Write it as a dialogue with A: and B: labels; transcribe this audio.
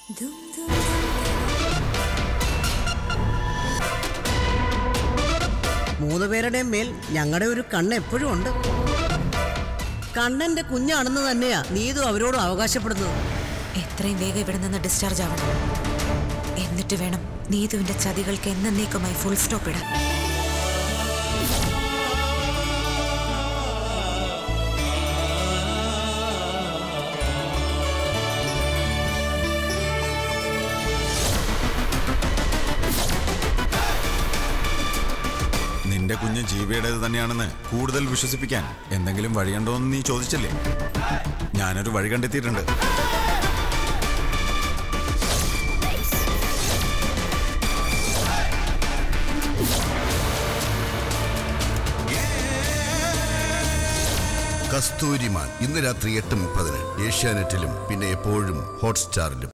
A: മൂന്ന് പേരുടെയും മേൽ ഞങ്ങളുടെ ഒരു കണ്ണ് എപ്പോഴും ഉണ്ട് കണ്ണന്റെ കുഞ്ഞാണെന്ന് തന്നെയാ നീതു അവരോട് അവകാശപ്പെടുന്നത്
B: എത്രയും വേഗം ഇവിടെ നിന്ന് ഡിസ്ചാർജ് ആവണം എന്നിട്ട് വേണം നീതുവിന്റെ ചതികൾക്ക് എന്നേക്കുമായി ഫുൾ സ്റ്റോപ്പ് ഇടാൻ
C: നിന്റെ കുഞ്ഞ് ജീവയുടേത് തന്നെയാണെന്ന് കൂടുതൽ വിശ്വസിപ്പിക്കാൻ എന്തെങ്കിലും വഴിയുണ്ടോ എന്ന് നീ ചോദിച്ചല്ലേ ഞാനൊരു വഴി കണ്ടെത്തിയിട്ടുണ്ട്
D: കസ്തൂരിമാൻ ഇന്ന് രാത്രി എട്ട് മുപ്പതിന് ഏഷ്യാനെറ്റിലും പിന്നെ എപ്പോഴും ഹോട്ട്സ്റ്റാറിലും